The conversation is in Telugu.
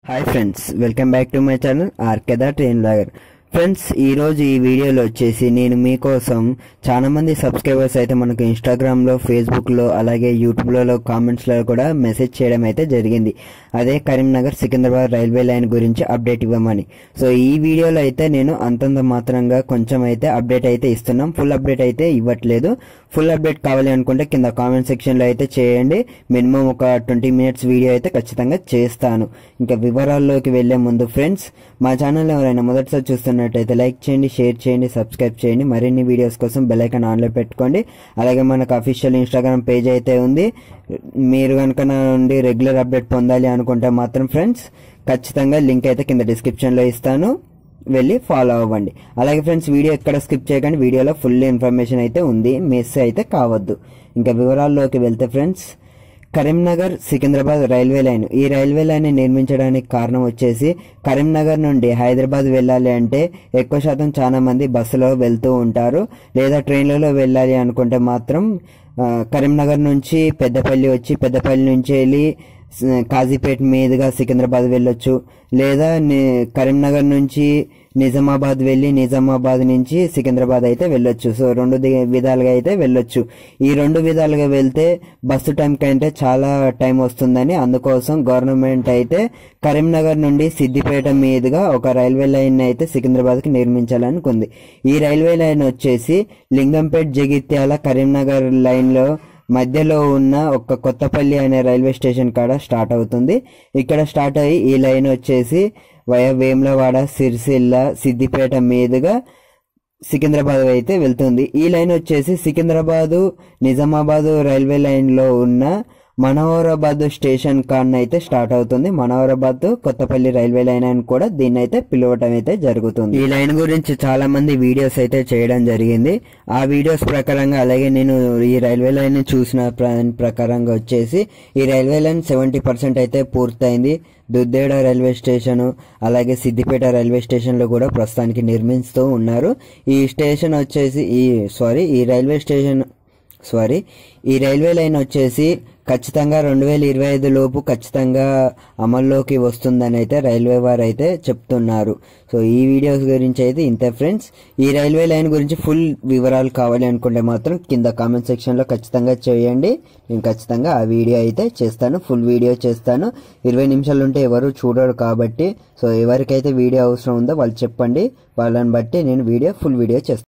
hi friends welcome back to my channel ఆర్కెదా ట్రైన్ బ్లాగర్ ఫ్రెండ్స్ ఈ రోజు ఈ వీడియోలో వచ్చేసి నేను మీకోసం చాలా మంది సబ్స్క్రైబర్స్ అయితే మనకు ఇన్స్టాగ్రామ్ లో ఫేస్బుక్ లో అలాగే యూట్యూబ్ లో కామెంట్స్ లో కూడా మెసేజ్ చేయడం అయితే జరిగింది అదే కరీంనగర్ సికింద్రాబాద్ రైల్వే లైన్ గురించి అప్డేట్ ఇవ్వమని సో ఈ వీడియోలో అయితే నేను అంతంత మాత్రంగా కొంచెం అయితే అప్డేట్ అయితే ఇస్తున్నాం ఫుల్ అప్డేట్ అయితే ఇవ్వట్లేదు ఫుల్ అప్డేట్ కావాలి అనుకుంటే కింద కామెంట్ సెక్షన్ లో అయితే చేయండి మినిమం ఒక ట్వంటీ మినిట్స్ వీడియో అయితే ఖచ్చితంగా చేస్తాను ఇంకా వివరాల్లోకి వెళ్లే ముందు ఫ్రెండ్స్ మా ఛానల్ ఎవరైనా మొదటిసారి చూస్తున్నట్టయితే లైక్ చేయండి షేర్ చేయండి సబ్స్క్రైబ్ చేయండి మరిన్ని వీడియోస్ కోసం బెల్ ఐకాన్ ఆన్లో పెట్టుకోండి అలాగే మనకు అఫీషియల్ ఇన్స్టాగ్రామ్ పేజ్ అయితే ఉంది మీరు కనుక నా నుండి రెగ్యులర్ అప్డేట్ పొందాలి అనుకుంటే మాత్రం ఫ్రెండ్స్ ఖచ్చితంగా లింక్ అయితే కింద డిస్క్రిప్షన్ లో ఇస్తాను వెళ్ళి ఫాలో అవ్వండి అలాగే ఫ్రెండ్స్ వీడియో ఎక్కడ స్కిప్ చేయకండి వీడియోలో ఫుల్ ఇన్ఫర్మేషన్ అయితే ఉంది మిస్ అయితే కావద్దు ఇంకా వివరాల్లోకి వెళ్తే friends Karimnagar Secunderabad railway line ఈ రైల్వే లైన్ నిర్మించడానికి కారణం వచ్చేసి కరీంనగర్ నుండి హైదరాబాద్ వెళ్ళాలి అంటే ఎక్కువ శాతం చాలా మంది బస్సులో వెళ్తూ ఉంటారు లేదా ట్రైన్లలో వెళ్ళాలి అనుకుంటే మాత్రం ఆ, కరీంనగర్ నుంచి పెద్దపల్లి వచ్చి పెద్దపల్లి నుంచి వెళ్ళి స- కాజీపేట మీదుగా సికింద్రాబాద్ వెళ్ళొచ్చు లేదా ని- కరీంనగర్ నుంచి నిజామాబాద్ వెళ్ళి నిజామాబాద్ నుంచి సికింద్రాబాద్ అయితే వెళ్ళొచ్చు సో రెండు ది- విధాలుగా అయితే వెళ్ళొచ్చు ఈ రెండు విధాలుగా వెళ్తే బస్సు టైం కంటే చాలా టైం వస్తుందని అందుకోసం గవర్నమెంట్ అయితే కరీంనగర్ నుండి సిద్దిపేట మీదుగా ఒక రైల్వే లైన్ అయితే సికింద్రాబాద్ కి నిర్మించాలనుకుంది ఈ రైల్వే లైన్ వచ్చేసి లింగంపేట్ జగిత్యాల కరీంనగర్ లైన్ లో మధ్యలో ఉన్న ఒక కొత్తపల్లి అనే రైల్వే స్టేషన్ కాడ స్టార్ట్ అవుతుంది ఇక్కడ స్టార్ట్ అయ్యి ఈ లైన్ వచ్చేసి వయ వేములవాడ సిరిసిల్ల సిద్దిపేట మీదుగా సికింద్రాబాద్ అయితే వెళ్తుంది ఈ లైన్ వచ్చేసి సికింద్రాబాదు నిజామాబాద్ రైల్వే లైన్ లో ఉన్న మనోహరాబాద్ స్టేషన్ కాన్న అయితే స్టార్ట్ అవుతుంది మనోహరాబాద్ కొత్తపల్లి రైల్వే లైన్ అని కూడా దీన్ని అయితే పిలవటం అయితే జరుగుతుంది ఈ లైన్ గురించి చాలా మంది వీడియోస్ అయితే చేయడం జరిగింది ఆ వీడియోస్ ప్రకారంగా అలాగే నేను ఈ రైల్వే లైన్ చూసిన ప్ర- ప్రకారంగా వచ్చేసి ఈ రైల్వే లైన్ సెవెంటీ పర్సెంట్ అయితే పూర్తయింది దుద్దేడ రైల్వే స్టేషన్ అలాగే సిద్దిపేట రైల్వే స్టేషన్ లో కూడా ప్రస్తుతానికి నిర్మిస్తూ ఉన్నారు ఈ స్టేషన్ వచ్చేసి ఈ సారీ ఈ రైల్వే స్టేషన్ సారీ ఈ రైల్వే లైన్ వచ్చేసి ఖచ్చితంగా రెండు వేల ఇరవై ఐదు లోపు ఖచ్చితంగా అమల్లోకి వస్తుందని అయితే రైల్వే వారు అయితే చెప్తున్నారు సో ఈ వీడియోస్ గురించి అయితే ఇంతే ఫ్రెండ్స్ ఈ రైల్వే లైన్ గురించి ఫుల్ వివరాలు కావాలి అనుకుంటే మాత్రం కింద కామెంట్ సెక్షన్ లో ఖచ్చితంగా చేయండి నేను ఖచ్చితంగా ఆ వీడియో అయితే చేస్తాను ఫుల్ వీడియో చేస్తాను ఇరవై నిమిషాలు ఉంటే ఎవరు చూడరు కాబట్టి సో ఎవరికైతే వీడియో అవసరం ఉందో వాళ్ళు చెప్పండి వాళ్ళని బట్టి నేను వీడియో ఫుల్ వీడియో చేస్తాను